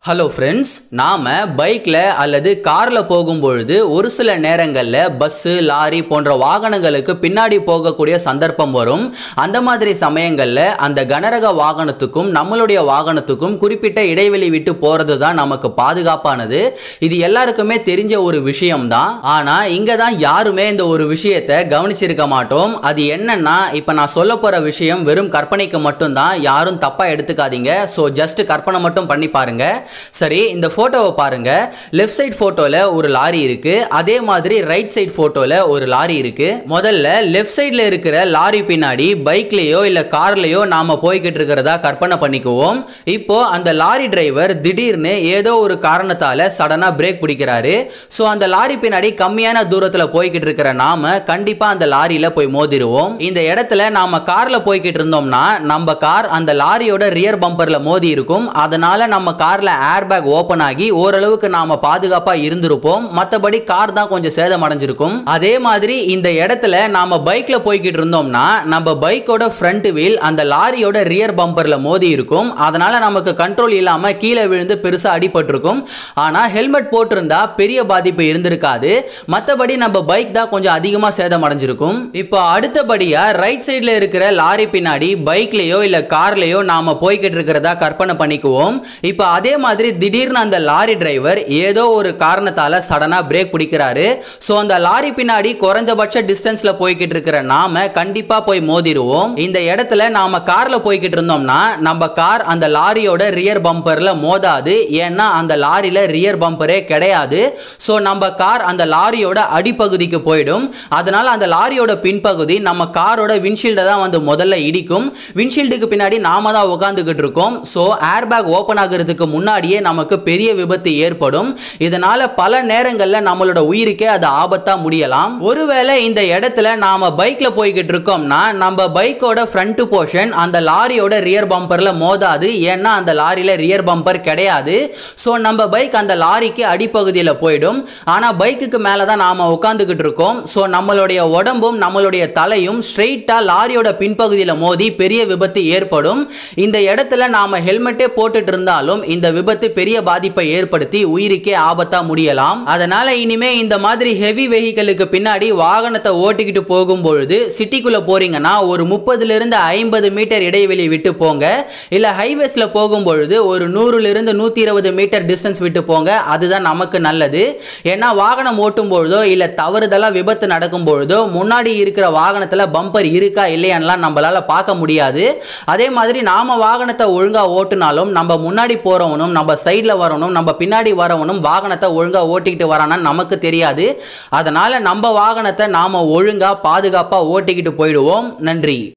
hello friends நாம் பைக்கில் அல்லது காரில் போகும்பொழுது ஒரு சில நேரங்களில் பஸ்ஸு லாரி போன்ற வாகனங்களுக்கு பின்னாடி போகக்கூடிய சந்தர்ப்பம் வரும் அந்த மாதிரி சமயங்களில் அந்த கனரக வாகனத்துக்கும் நம்மளுடைய வாகனத்துக்கும் குறிப்பிட்ட இடைவெளி விட்டு போகிறது தான் நமக்கு பாதுகாப்பானது இது எல்லாருக்குமே தெரிஞ்ச ஒரு விஷயம்தான் ஆனால் இங்கே தான் யாருமே இந்த ஒரு விஷயத்தை கவனிச்சிருக்க மாட்டோம் அது என்னன்னா இப்போ நான் சொல்ல போகிற விஷயம் வெறும் கற்பனைக்கு மட்டும்தான் யாரும் தப்பாக எடுத்துக்காதீங்க ஸோ ஜஸ்ட் கற்பனை மட்டும் பண்ணி பாருங்க சரி இந்த ஃபோட்டோவை பாருங்க லெஃப்ட் சைட் ஃபோட்டோவில் ஒரு லாரி இருக்கு அதே மாதிரி ரைட் சைட் ஃபோட்டோவில் ஒரு லாரி இருக்கு முதல்ல லெஃப்ட் சைடில் இருக்கிற லாரி பின்னாடி பைக்லேயோ இல்லை கார்லேயோ நாம போய்கிட்டு இருக்கிறதா கற்பனை பண்ணிக்குவோம் இப்போ அந்த லாரி டிரைவர் திடீர்னு ஏதோ ஒரு காரணத்தால் சடனாக பிரேக் பிடிக்கிறாரு ஸோ அந்த லாரி பின்னாடி கம்மியான தூரத்தில் போய்கிட்டு இருக்கிற நாம கண்டிப்பாக அந்த லாரியில் போய் மோதிடுவோம் இந்த இடத்துல நாம காரில் போய்கிட்டு இருந்தோம்னா நம்ம கார் அந்த லாரியோட ரியர் பம்பரில் மோதி இருக்கும் அதனால நம்ம காரில் ஏர் பேக் ஓப்பன் ஆகி ஓரளவுக்கு நாம பாதுகாப்பாக இருந்திருப்போம் மற்றபடி கார் தான் கொஞ்சம் சேதம் அடைஞ்சிருக்கும் அதே மாதிரி இந்த இடத்துல நாம பைக்கில் போய்கிட்டு இருந்தோம்னா நம்ம பைக்கோட ஃப்ரண்ட் வீல் அந்த லாரியோட ரியர் பம்பரில் மோதி இருக்கும் அதனால நமக்கு கண்ட்ரோல் இல்லாமல் கீழே விழுந்து பெருசாக அடிபட்டிருக்கும் ஆனால் ஹெல்மெட் போட்டிருந்தா பெரிய பாதிப்பு இருந்திருக்காது மற்றபடி நம்ம பைக் தான் கொஞ்சம் அதிகமாக சேதம் அடைஞ்சிருக்கும் இப்போ அடுத்தபடியாக ரைட் சைடில் இருக்கிற லாரி பின்னாடி பைக்லேயோ இல்லை கார்லேயோ நாம போய்கிட்டு இருக்கிறதா கற்பனை பண்ணிக்குவோம் இப்போ அதே மாதிரி திடீர்னு அந்த லாரி டிரைவர் ஏதோ ஒரு காரணத்தால் சடனாக பிரேக் பிடிக்கிறாரு ஸோ அந்த லாரி பின்னாடி குறைஞ்சபட்ச டிஸ்டன்ஸில் போய்கிட்டு இருக்கிற நாம கண்டிப்பாக போய் மோதிடுவோம் இந்த இடத்துல நாம காரில் போய்கிட்டு இருந்தோம்னா நம்ம கார் அந்த லாரியோட ரியர் பம்பரில் மோதாது ஏன்னா அந்த லாரியில் ரியர் பம்பரே கிடையாது ஸோ நம்ம கார் அந்த லாரியோட அடிப்பகுதிக்கு போயிடும் அதனால அந்த லாரியோட பின்பகுதி நம்ம காரோட விண்ஷீல்டை தான் வந்து முதல்ல இடிக்கும் விண்ஷீல்டுக்கு பின்னாடி நாம தான் உட்காந்துக்கிட்டு இருக்கோம் ஸோ ஏர் பேக் ஓப்பன் ஆகுறதுக்கு முன்னாடியே நமக்கு பெரிய விபத்து ஏற்படும் இதனால பல நேரங்களில் நம்மளோட உயிருக்கே அது ஆபத்தா முடியலாம் ஒருவேளை இந்த இடத்துல நாம பைக்ல போய்கிட்டு இருக்கோம்னா நம்ம பைக்கோட ஃப்ரண்ட் போர்ஷன் அந்த லாரியோட ரியர் பம்பர்ல மோதாது ஏன்னா அந்த லாரியில ரியர் பம்பர் கிடையாது ஸோ நம்ம பைக் அந்த லாரிக்கு அடிப்பகுதியில் போயிடும் ஆனால் பைக்குக்கு மேலே தான் நாம உட்காந்துக்கிட்டு இருக்கோம் ஸோ நம்மளுடைய உடம்பும் நம்மளுடைய தலையும் ஸ்ட்ரெயிட்டாக லாரியோட பின்பகுதியில் மோதி பெரிய விபத்து ஏற்படும் இந்த இடத்துல நாம ஹெல்மெட்டே போட்டுட்டு இருந்தாலும் இந்த விபத்து பெரிய பாதிப்பை ஏற்படுத்தி உயிருக்கே ஆபத்தா முடியலாம் அதனால இனிமே இந்த மாதிரி ஹெவி வெஹிக்கிளுக்கு பின்னாடி வாகனத்தை ஓட்டிக்கிட்டு போகும்பொழுது சிட்டிக்குள்ள போறீங்கன்னா ஒரு முப்பதுல இருந்து ஐம்பது மீட்டர் இடைவெளி விட்டு போங்க இல்ல ஹைவேஸ்ல போகும்பொழுது ஒரு நூறுல இருந்து நூத்தி இருபது மீட்டர் டிஸ்டன்ஸ் விட்டு போங்க அதுதான் நமக்கு நல்லது ஏன்னா வாகனம் ஓட்டும் பொழுதோ இல்ல தவறுதலா விபத்து நடக்கும் பொழுதோ முன்னாடி இருக்கிற வாகனத்துல பம்பர் இருக்கா இல்லையான்லாம் நம்மளால பார்க்க முடியாது அதே மாதிரி நாம வாகனத்தை ஒழுங்கா ஓட்டுனாலும் நம்ம முன்னாடி போறவனும் நம்ம சைடில் வரணும் நம்ம பின்னாடி வரவனும் வாகனத்தை ஒழுங்கா ஓட்டிக்கிட்டு வரானான்னு நமக்கு தெரியாது அதனால நம்ம வாகனத்தை நாம ஒழுங்கா பாதுகாப்பா ஓட்டிக்கிட்டு போயிடுவோம் நன்றி